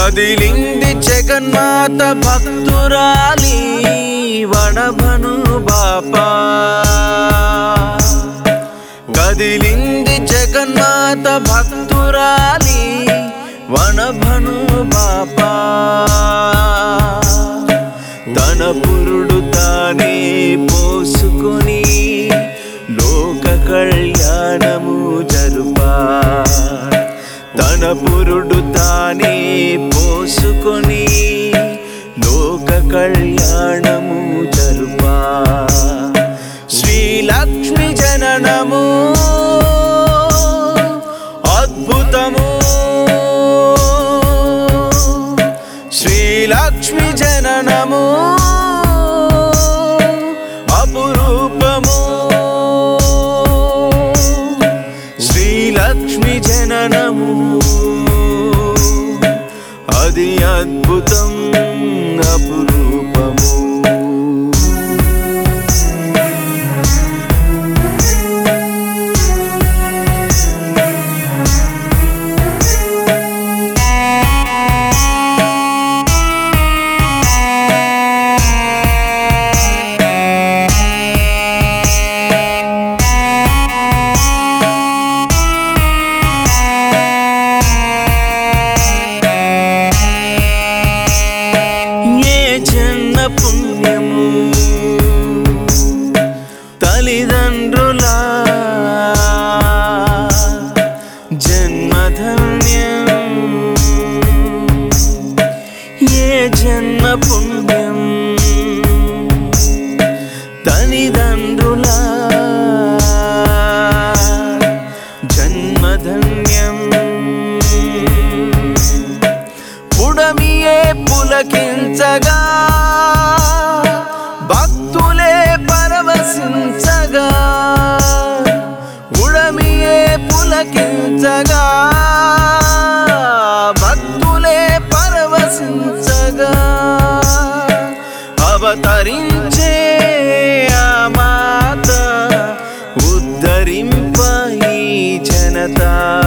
కదిలింది జగన్మాత భక్తురాలి వడభను బాపా కదిలింది జగన్మాత భక్తురాలి వనభను బాపా తన పురుడు తానే పోసుకొని లోక కళ్యాణము జరుపా తన పురుడు తానే పోసుకొని లోక కళ్యాణము జరుపా శ్రీలక్ష్మి జననము అద్భుతము శ్రీలక్ష్మి జననము అపురూపము శ్రీలక్ష్మి జననము అది అద్భుతం అపురూపము ఏ జన్మ పుణ్యము తల్లిదండ్రుల జన్మధన్యం ఏ జన్మ పుణ్యం తల్లిదండ్రుల జన్మధన్యం పుడమియే పులకించగా భక్తులే పరవశించగా ఉడమియే పులకించగా భక్తులే పరవశించగా అవతరించే ఆ మాత ఉద్ధరింప ఈ జనత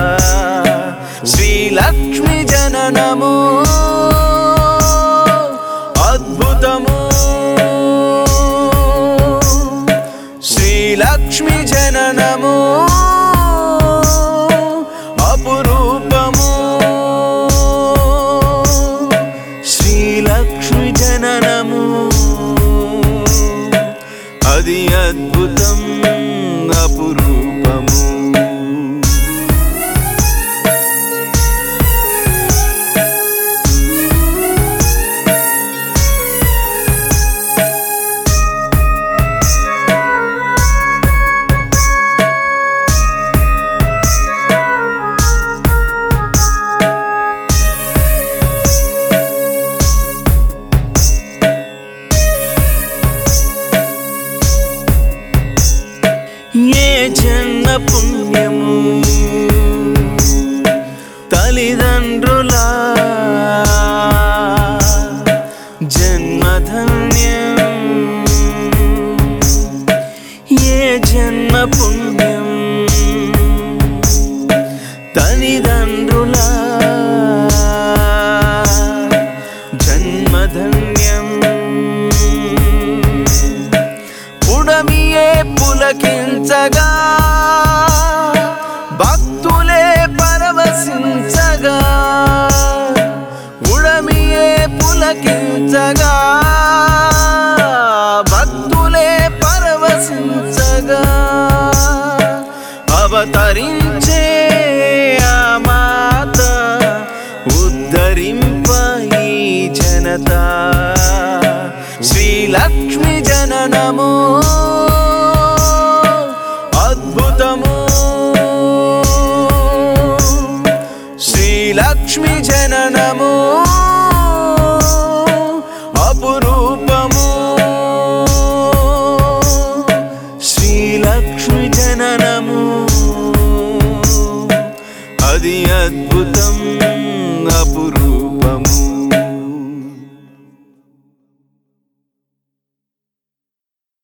శ్రీలక్ష్మి జననము అద్భుతము శ్రీలక్ష్మి జననము అపురూపము శ్రీలక్ష్మి జననము అది అద్భుతం అపురూపము ఏ జన్మ పుణ్యము తల్లిదండ్రుల జన్మధన్యం ఏ జన్మ పుణ్యం తల్లిదండ్రుల జన్మధన్యం పుడమియే పులకించగా భక్తులే పరవశించగా ఉడమియే పులకించగా భక్తులే పరవశించగా అవతరించే